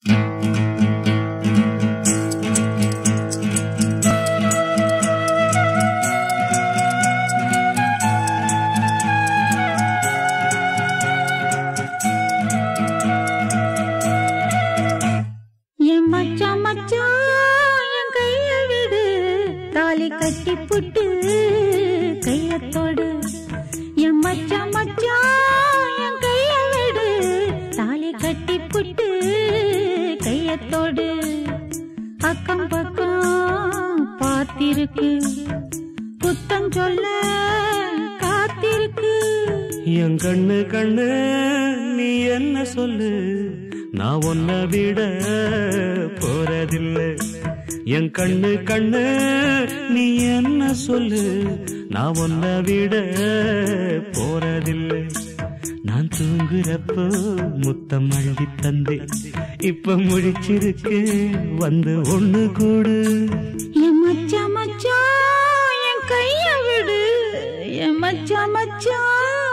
என் மச்சான் மச்சான் என் கைய விடு தாலி கட்டி புட்டு கையத்தோடு என் மச்சான் மச்சான் என் கைய விடு தாலி கட்டி புட்டு கையத்தோடு அக்கம் பக்கம் பார்த்திருக்கு குத்தம் சொல்ல காத்திருக்கு என் கண்ணு கண்ணு நீ என்ன சொல்லு நான் உன்னை விட போறதில்லை என் கண்ணு கண்ணு நீ என்ன சொல்லு நான் உன்னை விட போறதில்லை நான் தூங்குறப்போ முத்தம் அள்ளி தந்து இப்ப முடிச்சிருக்கு வந்து ஒண்ணு கூடு என் மச்சான் மச்சான் என் கைய விடு என் மச்சான் மச்சான்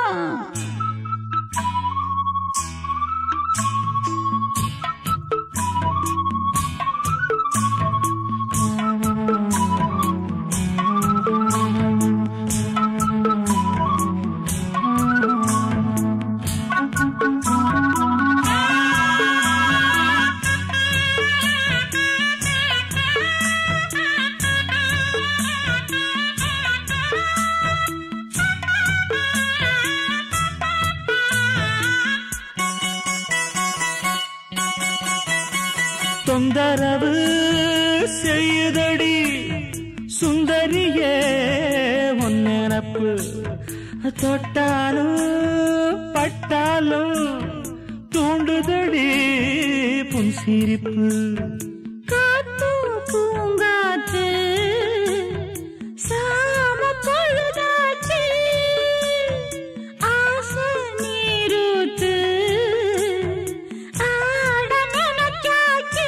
தொந்தரவு செய்யுதடி சுந்தரியே ஒன்னப்பு தொட்டாலும் பட்டாலும் தூண்டுதடி புன் சிரிப்பு காத்து பூங்காத்து சாம பொழுதாச்சு ஆசை நீரூத்து ஆட நினைச்சாச்சு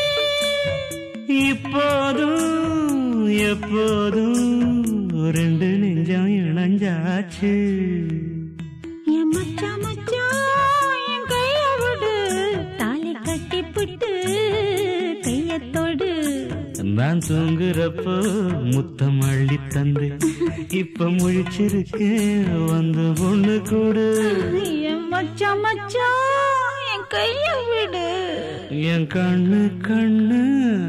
இப்போதும் எப்போதும் ரெண்டு நெஞ்சம் இணைஞ்சாச்சு என் மச்சான் மச்சான் என் கைய விடு தாலி கட்டி புட்டு கையத்தோடு நான் தூங்குறப்போ முத்தம் அள்ளி தந்து இப்ப முழிச்சிருக்கேன் வந்து பொண்ணு கூடு என் மச்சான் மச்சான் என் கைய விடு என் கண்ணு கண்ணு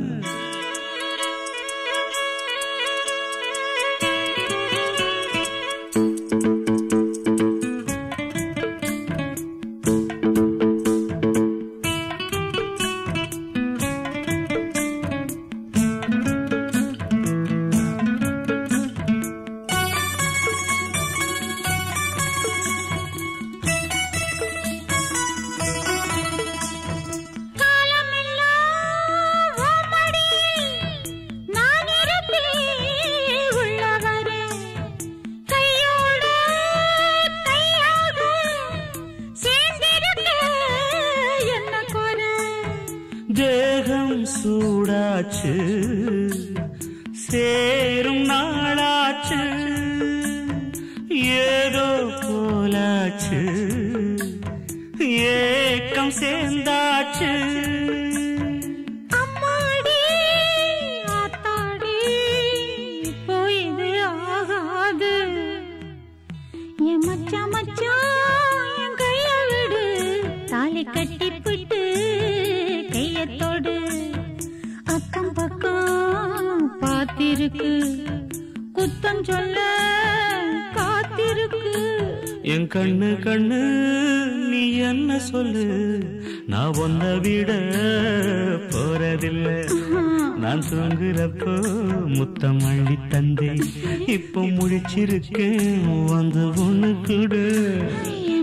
காலமெல்லாம் உன் மடியில் நான் இருப்பேன் உள்ளவரே. கையோடு கையாக சேர்ந்திருக்க என்ன குறை? தேகம் சூடாச்சு சேரும் நாளாச்சு ஏதோ போலாச்சு ஏக்கம் சேர்ந்தாச்சு அம்மாடி, ஆத்தாடி, இப்போ இது ஆகாது. என் மச்சான் மச்சான் என் கைய விடு தாலி கட்டி புட்டு கையத்தோடு அக்கம் பக்கம் பார்த்திருக்கு குத்தம் சொல்ல காத்திருக்கு என் கண்ணு கண்ணு நீ என்ன சொல்லு நான் உன்னை விட போறதில்லை நான் தூங்குறப்போ முத்தம் அள்ளி தந்தேன் இப்போ முழிச்சிருக்கேன் வந்து ஒண்ணு கொடு